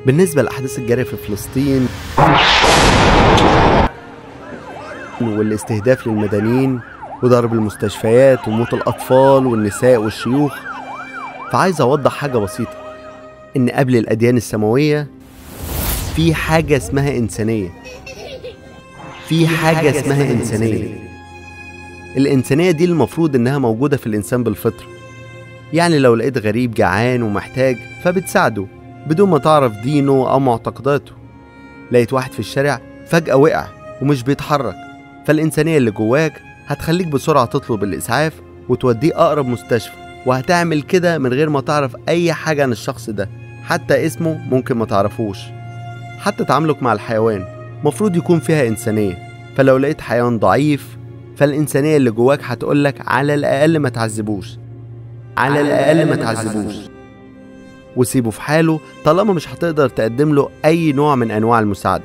بالنسبة للأحداث الجارية في فلسطين والاستهداف للمدنيين وضرب المستشفيات وموت الأطفال والنساء والشيوخ فعايز أوضح حاجة بسيطة إن قبل الأديان السماوية في حاجة اسمها إنسانية في حاجة اسمها إنسانية الإنسانية دي المفروض إنها موجودة في الإنسان بالفطرة يعني لو لقيت غريب جعان ومحتاج فبتساعده بدون ما تعرف دينه أو معتقداته لقيت واحد في الشارع فجأة وقع ومش بيتحرك فالإنسانية اللي جواك هتخليك بسرعة تطلب الإسعاف وتوديه أقرب مستشفى وهتعمل كده من غير ما تعرف أي حاجة عن الشخص ده حتى اسمه ممكن ما تعرفوش حتى تعاملك مع الحيوان مفروض يكون فيها إنسانية فلو لقيت حيوان ضعيف فالإنسانية اللي جواك هتقولك على الأقل ما تعذبوش على الأقل ما تعذبوش وسيبه في حاله طالما مش هتقدر تقدم له أي نوع من أنواع المساعدة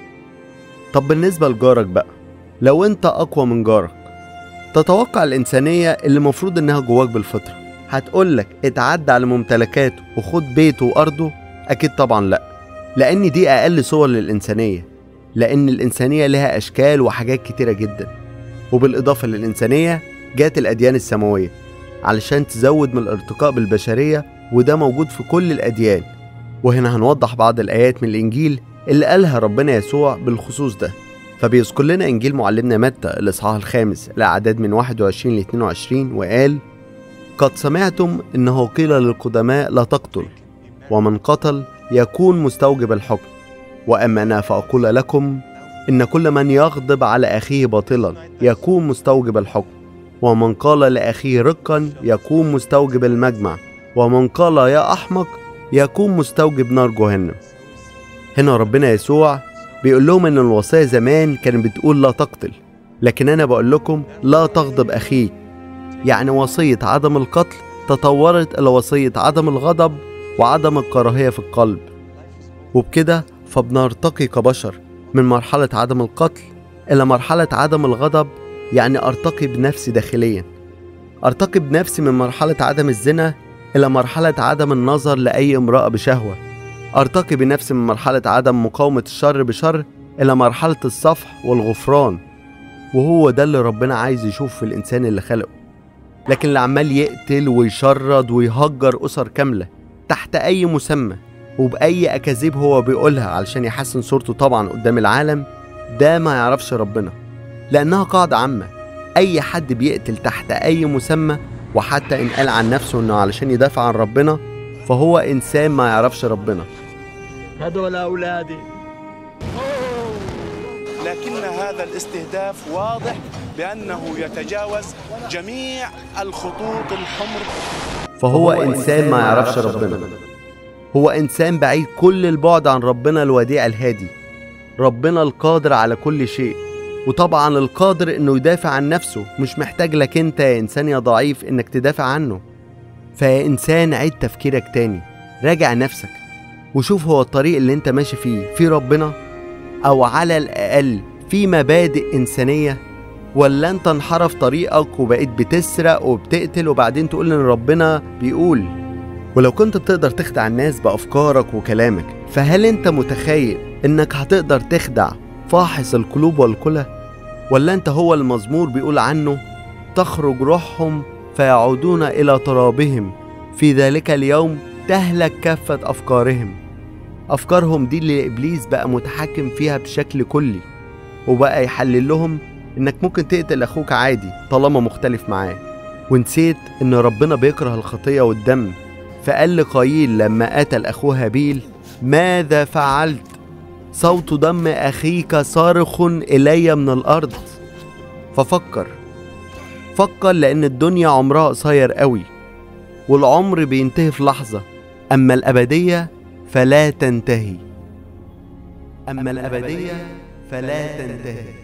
طب بالنسبة لجارك بقى لو أنت أقوى من جارك تتوقع الإنسانية اللي المفروض إنها جواك بالفطرة هتقولك اتعدى على ممتلكاته وخد بيته وأرضه أكيد طبعا لأ لأن دي أقل صور للإنسانية لأن الإنسانية لها أشكال وحاجات كتيرة جدا وبالإضافة للإنسانية جات الأديان السماوية علشان تزود من الارتقاء بالبشرية وده موجود في كل الأديان وهنا هنوضح بعض الآيات من الإنجيل اللي قالها ربنا يسوع بالخصوص ده فبيذكر لنا إنجيل معلمنا متى الإصحاح الخامس الأعداد من 21 ل 22 وقال قد سمعتم إنه قيل للقدماء لا تقتل ومن قتل يكون مستوجب الحكم وأما أنا فأقول لكم إن كل من يغضب على أخيه باطلا يكون مستوجب الحكم ومن قال لأخيه رقا يكون مستوجب المجمع ومن قال يا أحمق يكون مستوجب نار جهنم هنا ربنا يسوع بيقول لهم إن الوصية زمان كانت بتقول لا تقتل لكن أنا بقول لكم لا تغضب أخيك يعني وصية عدم القتل تطورت إلى وصية عدم الغضب وعدم الكراهية في القلب وبكده فبنرتقي كبشر من مرحلة عدم القتل إلى مرحلة عدم الغضب يعني أرتقي بنفسي داخليا أرتقي بنفسي من مرحلة عدم الزنا إلى مرحلة عدم النظر لأي امرأة بشهوة أرتقي بنفسي من مرحلة عدم مقاومة الشر بشر إلى مرحلة الصفح والغفران وهو ده اللي ربنا عايز يشوف في الإنسان اللي خلقه لكن اللي عمال يقتل ويشرد ويهجر أسر كاملة تحت أي مسمى وبأي أكاذيب هو بيقولها علشان يحسن صورته طبعا قدام العالم ده ما يعرفش ربنا لأنها قاعدة عامة أي حد بيقتل تحت أي مسمى وحتى إن قال عن نفسه إنه علشان يدافع عن ربنا فهو إنسان ما يعرفش ربنا هذول أولادي لكن هذا الاستهداف واضح بأنه يتجاوز جميع الخطوط الحمر فهو إنسان ما يعرفش ربنا هو إنسان بعيد كل البعد عن ربنا الوديع الهادي ربنا القادر على كل شيء وطبعا القادر انه يدافع عن نفسه مش محتاج لك انت يا انسان يا ضعيف انك تدافع عنه فيا انسان عيد تفكيرك تاني راجع نفسك وشوف هو الطريق اللي انت ماشي فيه في ربنا او على الاقل في مبادئ انسانيه ولا انت انحرف طريقك وبقيت بتسرق وبتقتل وبعدين تقول ان ربنا بيقول ولو كنت بتقدر تخدع الناس بافكارك وكلامك فهل انت متخيل انك هتقدر تخدع فاحص القلوب والكلى ولا انت هو المزمور بيقول عنه تخرج روحهم فيعودون الى ترابهم في ذلك اليوم تهلك كافه افكارهم افكارهم دي اللي ابليس بقى متحكم فيها بشكل كلي وبقى يحلل لهم انك ممكن تقتل اخوك عادي طالما مختلف معاه ونسيت ان ربنا بيكره الخطيه والدم فقال لقايل لما قتل اخوه هابيل ماذا فعلت صوت دم اخيك صارخ الي من الارض ففكر فكر لان الدنيا عمرها قصير قوي والعمر بينتهي في لحظه اما الابديه فلا تنتهي اما الابديه فلا تنتهي